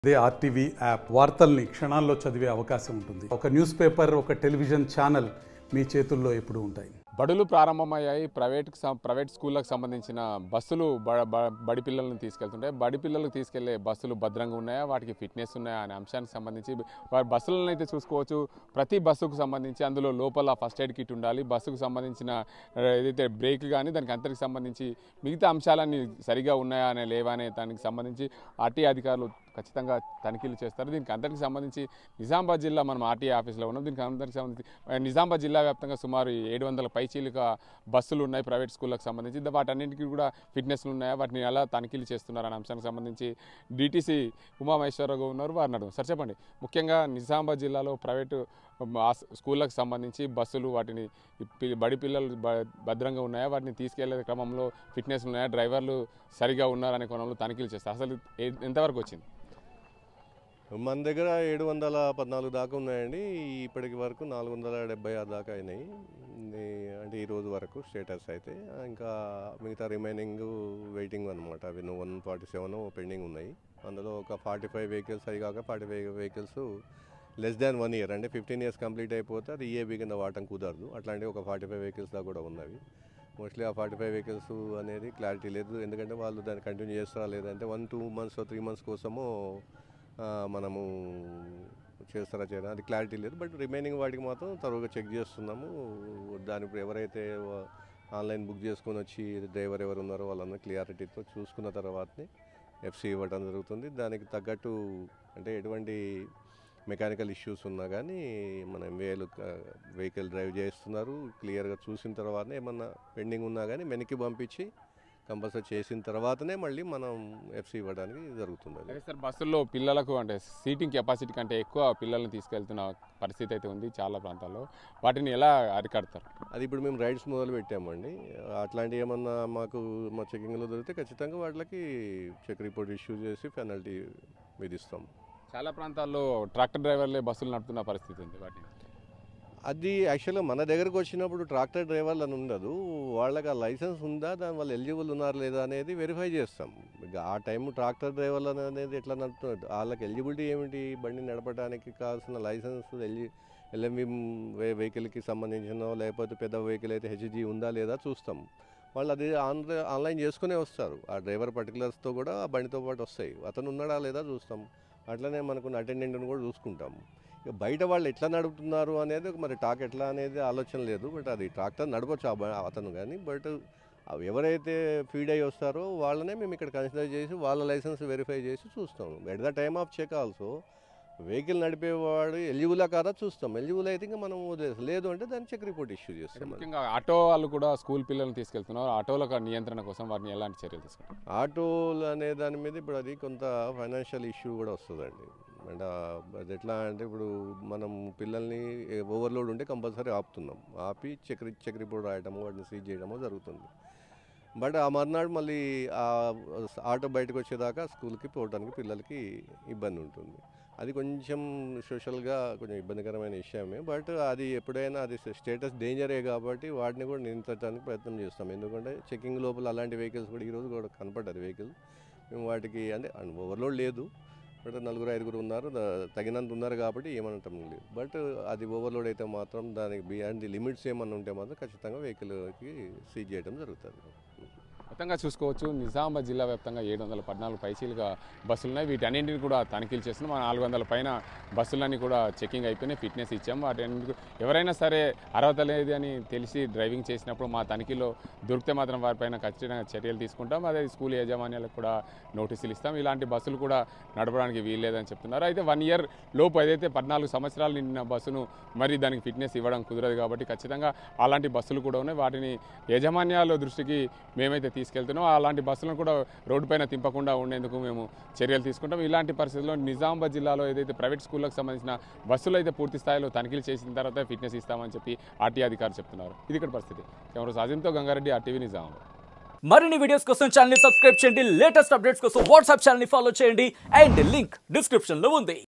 అదే RTV app వార్తల్ని క్షణాల్లో చదివే అవకాశం ఉంటుంది ఒక న్యూస్ పేపర్ ఒక టెలివిజన్ ఛానల్ మీ చేతుల్లో ఎప్పుడూ ఉంటాయి బడులు ప్రారంభమయ్యాయి ప్రైవేట్ ప్రైవేట్ స్కూళ్ళకు సంబంధించిన బస్సులు బ- బ- బడి పిల్లలను తీసుకెళ్తుంటాయి బడి పిల్లలకు తీసుకెళ్లే బస్సులు భద్రంగా ఉన్నాయా వాటికి ఫిట్నెస్ ఉన్నాయా అనే అంశానికి సంబంధించి వారి బస్సులను అయితే చూసుకోవచ్చు ప్రతి బస్సుకు సంబంధించి అందులో లోపల ఫస్ట్ ఎయిడ్ కిట్ ఉండాలి బస్సుకు సంబంధించిన ఆ, ఏదైతే బ్రేక్ కానీ దానికి అంతరికి సంబంధించి మిగతా అంశాలన్నీ సరిగా ఉన్నాయా అనే లేవా అనే దానికి సంబంధించి ఆర్టీ అధికారులు ఖచ్చితంగా తనిఖీలు చేస్తారు దీనికి అందరికి సంబంధించి నిజామాబాద్ జిల్లా మనం ఆర్టీఏ ఆఫీస్లో ఉన్నాం దీనికి అందరికి సంబంధించి ఆ, నిజామాబాద్ జిల్లా వ్యాప్తంగా సుమారు ఏడు వందల పైచీలిక బస్సులు ఉన్నాయి ప్రైవేట్ స్కూళ్ళకి సంబంధించి ద- వాటన్నింటికి కూడా ఫిట్నెస్లు ఉన్నాయా వాటిని ఎలా తనిఖీలు చేస్తున్నారు అనే అంశానికి సంబంధించి డిటీసీ ఉమామహేశ్వరరావు ఉన్నారు వారిని అడుగు సార్ చెప్పండి ముఖ్యంగా నిజామాబాద్ జిల్లాలో ప్రైవేటు ఆ, స్కూళ్ళకి సంబంధించి బస్సులు వాటిని ఈ పి- బడి పిల్లలు బ- భద్రంగా ఉన్నాయా వాటిని తీసుకెళ్లే క్రమంలో ఫిట్నెస్ ఉన్నాయా డ్రైవర్లు సరిగా ఉన్నారనే కోణంలో తనిఖీలు చేస్తారు అసలు ఏ- ఎంతవరకు వచ్చింది మన దగ్గర ఏడు వందల పద్నాలుగు దాకా ఉన్నాయండి ఇప్పటికి వరకు నాలుగు వందల డెబ్బై ఆరు దాకా అయినాయి ఈ- అంటే ఈ రోజు వరకు స్టేటస్ అయితే ఇంకా మిగతా రిమైనింగ్ వెయిటింగ్ అనమాట అవి వన్ ఫార్టీ సెవెన్ పెండింగ్ ఉన్నాయి అందులో ఒక ఫార్టీ ఫైవ్ వెహికల్స్ అవి కాక forty five vehicles less than one year అంటే ఫిఫ్టీన్ ఇయర్స్ కంప్లీట్ అయిపోతే అది ఈఏబీ కింద వాడటం కుదరదు అట్లాంటివి ఒక ఫార్టీ ఫైవ్ వెహికల్స్ దాకా కూడా ఉన్నవి మోస్ట్లీ ఆ ఫార్టీ ఫైవ్ వెహికల్స్ అనేది క్లారిటీ లేదు ఎందుకంటే వాళ్ళు దాన్ని కంటిన్యూ చేస్తారా లేదంటే one two months three months కోసము ఆ, మనము చేస్తారా చేయరా అది క్లారిటీ లేదు బట్ రిమైనింగ్ వాటికి మాత్రం తరువుగా చెక్ చేస్తున్నాము దాని ఇప్పుడు ఎవరైతే ఆన్లైన్ బుక్ చేసుకొని వచ్చి డ్రైవర్ ఎవరు ఉన్నారో వాళ్ళందరూ క్లియారిటీతో చూసుకున్న తర్వాతనే ఎఫ్సి ఇవ్వడం జరుగుతుంది దానికి తగ్గట్టు అంటే ఎటువంటి మెకానికల్ ఇష్యూస్ ఉన్నా కానీ మన వేలు వెహికల్ డ్రైవ్ చేస్తున్నారు క్లియర్గా చూసిన తర్వాతనే ఏమన్నా పెండింగ్ ఉన్నా కానీ వెనక్కి పంపించి కంపల్సరీ చేసిన తర్వాతనే మళ్ళీ మనం ఎఫ్సి ఇవ్వడానికి జరుగుతుంది అది అదే సార్ బస్సుల్లో పిల్లలకు అంటే సీటింగ్ కెపాసిటీ కంటే ఎక్కువ పిల్లల్ని తీసుకెళ్తున్న పరిస్థితి అయితే ఉంది చాలా ప్రాంతాల్లో వాటిని ఎలా అరికడతారు అది ఇప్పుడు మేము రైడ్స్ మొదలు పెట్టామండి అట్లాంటివి ఏమన్నా మాకు మా చెకింగ్లో దొరికితే ఖచ్చితంగా వాళ్ళకి చెక్ రిపోర్ట్ ఇష్యూ చేసి పెనల్టీ విధిస్తాం చాలా ప్రాంతాల్లో ట్రాక్టర్ డ్రైవర్లే బస్సులు నడుపుతున్న పరిస్థితి ఉంది వాటిని అది యాక్చువల్గా మన దగ్గరకు వచ్చినప్పుడు ట్రాక్టర్ డ్రైవర్లు అని ఉండదు వాళ్ళకి ఆ లైసెన్స్ ఉందా దాని వాళ్ళు ఎలిజిబుల్ ఉన్నారు లేదా అనేది వెరిఫై చేస్తాం ఇక ఆ టైం ట్రాక్టర్ డ్రైవర్లు అనేది ఎట్లా నడుపుతున్నారు వాళ్ళకి ఎలిజిబిలిటీ ఏమిటి బండి నడపడానికి కావాల్సిన లైసెన్స్ ఎల్జి ఎల్ఎంవి వెహికల్కి సంబంధించిన లేకపోతే పెద్ద వెహికల్ అయితే హెచ్జీ ఉందా లేదా చూస్తాం వాళ్ళు అది ఆన్లైన్ ఆన్లైన్ చేసుకునే వస్తారు ఆ డ్రైవర్ పర్టికులర్స్తో కూడా ఆ బండితో పాటు వస్తాయి అతను ఉన్నాడా లేదా చూస్తాం అట్లనే మనకు అటెండెంట్ని కూడా చూసుకుంటాం ఇక బయట వాళ్ళు ఎట్లా నడుపుతున్నారు అనేది మరి టాక్ ఎట్లా అనేది ఆలోచన లేదు బట్ అది ట్రాక్టర్ నడపచ్చు ఆ బ- అతను కానీ బట్ అవి ఎవరైతే ఫీడ్ అయ్యి వస్తారో వాళ్ళనే మేము ఇక్కడ కన్సిడర్ చేసి వాళ్ళ లైసెన్స్ వెరిఫై చేసి చూస్తాం at the time of check also vehicle నడిపేవాడు ఎలిజిబులా కాదా చూస్తాం ఎలిజిబుల్ అయితే ఇంకా మనం వదిలేస్తాం లేదు అంటే దాన్ని చెక్ రిపోర్ట్ ఇష్యూ అయితే చేస్తాం ముఖ్యంగా ఆటో వాళ్ళు కూడా స్కూల్ పిల్లల్ని తీసుకెళ్తున్నారు ఆటోల నియంత్రణ కోసం వారిని ఎలాంటి చర్యలు తీసుకుంటారు ఆటోలు అనే దాని మీద ఇప్పుడు అది కొంత ఫైనాన్షియల్ ఇష్యూ కూడా వస్తుందండి అంటే అది ఎట్లా అంటే ఇప్పుడు మనం పిల్లల్ని ఓవర్లోడ్ ఉంటే కంపల్సరీ ఆపుతున్నాం ఆపి చెక్ రి- చెక్ రిపోర్ట్ రాయటము వాటిని సీజ్ చేయడము జరుగుతుంది బట్ ఆ మర్నాడు మళ్ళీ ఆ ఆటో బయటకు వచ్చేదాకా స్కూల్కి పోవడానికి పిల్లలకి ఇబ్బంది ఉంటుంది అది కొంచెం సోషల్గా కొంచెం ఇబ్బందికరమైన విషయమే బట్ అది ఎప్పుడైనా అది స్టేటస్ డేంజరే కాబట్టి వాటిని కూడా నియంత్రించడానికి ప్రయత్నం చేస్తాం ఎందుకంటే చెకింగ్ లోపల అలాంటి వెహికల్స్ కూడా ఈరోజు కూడా కనపడ్డది వెహికల్ మేము వాటికి అంటే ఓవర్లోడ్ లేదు బట్ నలుగురు ఐదుగురు ఉన్నారు ద- తగినంత ఉన్నారు కాబట్టి ఏమనటం లేదు బట్ అది ఓవర్లోడ్ అయితే మాత్రం దానికి బియాండ్ ది లిమిట్స్ ఏమన్నా ఉంటే మాత్రం ఖచ్చితంగా వెహికల్కి సీజ్ చేయడం జరుగుతుంది మొత్తంగా చూసుకోవచ్చు నిజామాబాద్ జిల్లా వ్యాప్తంగా ఏడు వందల పద్నాలుగు పైసీలుగా బస్సులు ఉన్నాయి వీటన్నింటిని కూడా తనిఖీలు చేస్తున్నాం మన నాలుగు వందల పైన బస్సులన్నీ కూడా చెకింగ్ అయిపోయినాయి ఫిట్నెస్ ఇచ్చాము వాటి ఎవరైనా సరే అర్హత లేదు అని తెలిసి డ్రైవింగ్ చేసినప్పుడు మా తనిఖీలో దొరికితే మాత్రం వారిపైన ఖచ్చితంగా చర్యలు తీసుకుంటాం అదే స్కూల్ యాజమాన్యాలకు కూడా నోటీసులు ఇస్తాం ఇలాంటి బస్సులు కూడా నడపడానికి వీల్లేదని చెప్తున్నారు అయితే వన్ ఇయర్ లోపు ఏదైతే పద్నాలుగు సంవత్సరాలు నిండిన బస్సును మరి దానికి ఫిట్నెస్ ఇవ్వడం కుదరదు కాబట్టి ఖచ్చితంగా అలాంటి బస్సులు కూడా ఉన్నాయి వాటిని యాజమాన్యాల దృష్టికి మేమైతే తీసుకెళ్తున్నాం అలాంటి బస్సులను కూడా రోడ్డుపైన తింపకుండా ఉండేందుకు మేము చర్యలు తీసుకుంటాం ఇలాంటి పరిస్థితుల్లో నిజామాబాద్ జిల్లాలో ఏదైతే ప్రైవేట్ స్కూళ్ళకు సంబంధించిన బస్సులు అయితే పూర్తి స్థాయిలో తనిఖీలు చేసిన తర్వాత ఫిట్నెస్ ఇస్తామని చెప్పి ఆర్టీ అధికారులు చెప్తున్నారు ఇది ఇక్కడ పరిస్థితి కెమెరా సాజింతో గంగారెడ్డి ఆర్టీవీ నిజామాబాద్ మరిన్ని వీడియోస్ కోసం ఛానల్ ని సబ్స్క్రైబ్ చేయండి లేటెస్ట్ అప్డేట్స్ కోసం వాట్సాప్ ఛానల్ ని ఫాలో చేయండి అండ్ లింక్ డిస్క్రిప్షన్ లో ఉంది